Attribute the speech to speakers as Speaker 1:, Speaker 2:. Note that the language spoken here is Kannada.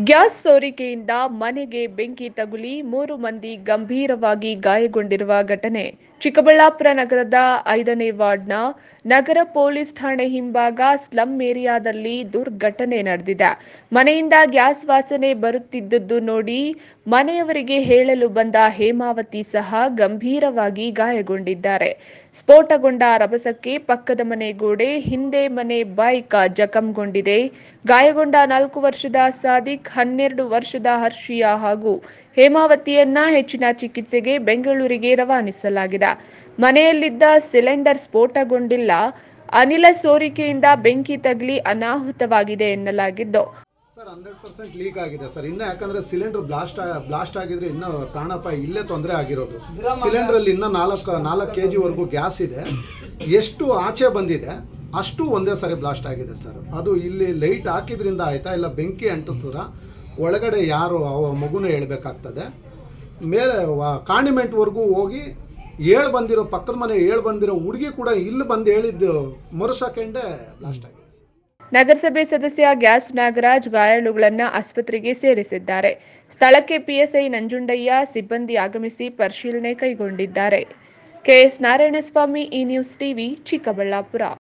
Speaker 1: ಗ್ಯಾಸ್ ಸೋರಿಕೆಯಿಂದ ಮನೆಗೆ ಬೆಂಕಿ ತಗುಲಿ ಮೂರು ಮಂದಿ ಗಂಭೀರವಾಗಿ ಗಾಯಗೊಂಡಿರುವ ಘಟನೆ ಚಿಕ್ಕಬಳ್ಳಾಪುರ ನಗರದ ಐದನೇ ವಾರ್ಡ್ನ ನಗರ ಪೊಲೀಸ್ ಠಾಣೆ ಹಿಂಭಾಗ ಸ್ಲಂ ಏರಿಯಾದಲ್ಲಿ ದುರ್ಘಟನೆ ನಡೆದಿದೆ ಮನೆಯಿಂದ ಗ್ಯಾಸ್ ವಾಸನೆ ಬರುತ್ತಿದ್ದುದು ನೋಡಿ ಮನೆಯವರಿಗೆ ಹೇಳಲು ಬಂದ ಹೇಮಾವತಿ ಸಹ ಗಂಭೀರವಾಗಿ ಗಾಯಗೊಂಡಿದ್ದಾರೆ ಸ್ಫೋಟಗೊಂಡ ರಭಸಕ್ಕೆ ಪಕ್ಕದ ಮನೆ ಗೋಡೆ ಹಿಂದೆ ಮನೆ ಬೈಕ್ ಜಖಂಗೊಂಡಿದೆ ಗಾಯಗೊಂಡ ನಾಲ್ಕು ವರ್ಷದ ಸಾದಿಕ್ ಹನ್ನೆರಡು ವರ್ಷದ ಹರ್ಷಿಯಾ ಹಾಗೂ ಹೇಮಾವತಿಯನ್ನ ಹೆಚ್ಚಿನ ಚಿಕಿತ್ಸೆಗೆ ಬೆಂಗಳೂರಿಗೆ ರವಾನಿಸಲಾಗಿದೆ ಮನೆಯಲ್ಲಿದ್ದ ಸಿಲಿಂಡರ್ ಸ್ಫೋಟಗೊಂಡಿಲ್ಲ ಅನಿಲ ಸೋರಿಕೆಯಿಂದ ಬೆಂಕಿ ತಗುಲಿ ಅನಾಹುತವಾಗಿದೆ ಎನ್ನಲಾಗಿದ್ದು
Speaker 2: ಸರ್ ಹಂಡ್ರೆಡ್ ಪರ್ಸೆಂಟ್ ಲೀಕ್ ಆಗಿದೆ ಸರ್ ಇನ್ನು ಯಾಕಂದ್ರೆ ಸಿಲಿಂಡರ್ ಬ್ಲಾಸ್ಟ್ ಬ್ಲಾಸ್ಟ್ ಆಗಿದ್ರೆ ಇನ್ನೂ ಪ್ರಾಣಾಪಾಯ ಇಲ್ಲೇ ತೊಂದರೆ ಆಗಿರೋದು ಸಿಲಿಂಡ್ರಲ್ಲಿ ಇನ್ನೂ ನಾಲ್ಕು ನಾಲ್ಕು ಕೆ ಜಿವರೆಗೂ ಗ್ಯಾಸ್ ಇದೆ ಎಷ್ಟು ಆಚೆ ಬಂದಿದೆ ಅಷ್ಟು ಒಂದೇ ಸರಿ ಬ್ಲಾಸ್ಟ್ ಆಗಿದೆ ಸರ್ ಅದು ಇಲ್ಲಿ ಲೈಟ್ ಹಾಕಿದ್ರಿಂದ ಆಯ್ತಾ ಇಲ್ಲ ಬೆಂಕಿ ಅಂಟಿಸಿದ್ರ ಒಳಗಡೆ ಯಾರು ಅವ ಮಗುನ ಹೇಳ್ಬೇಕಾಗ್ತದೆ ಮೇಲೆ ಕಾಂಡಿಮೆಂಟ್ವರೆಗೂ ಹೋಗಿ ಏಳು ಬಂದಿರೋ ಪಕ್ಕದ ಮನೆ ಏಳು ಬಂದಿರೋ ಹುಡುಗಿ ಕೂಡ ಇಲ್ಲಿ ಬಂದು ಹೇಳಿದ್ದು ಮರು ಸೆಕೆಂಡೇ ಬ್ಲಾಸ್ಟ್ ಆಗಿದೆ ಸರ್
Speaker 1: ನಗರಸಭೆ ಸದಸ್ಯ ಗ್ಯಾಸ್ ನಾಗರಾಜ್ ಗಾಯಾಳುಗಳನ್ನು ಆಸ್ಪತ್ರೆಗೆ ಸೇರಿಸಿದ್ದಾರೆ ಸ್ಥಳಕ್ಕೆ ಪಿಎಸ್ಐ ನಂಜುಂಡಯ್ಯ ಸಿಬ್ಬಂದಿ ಆಗಮಿಸಿ ಪರಿಶೀಲನೆ ಕೈಗೊಂಡಿದ್ದಾರೆ ಕೆಎಸ್ ನಾರಾಯಣಸ್ವಾಮಿ ಈ ನ್ಯೂಸ್ ಟಿವಿ ಚಿಕ್ಕಬಳ್ಳಾಪುರ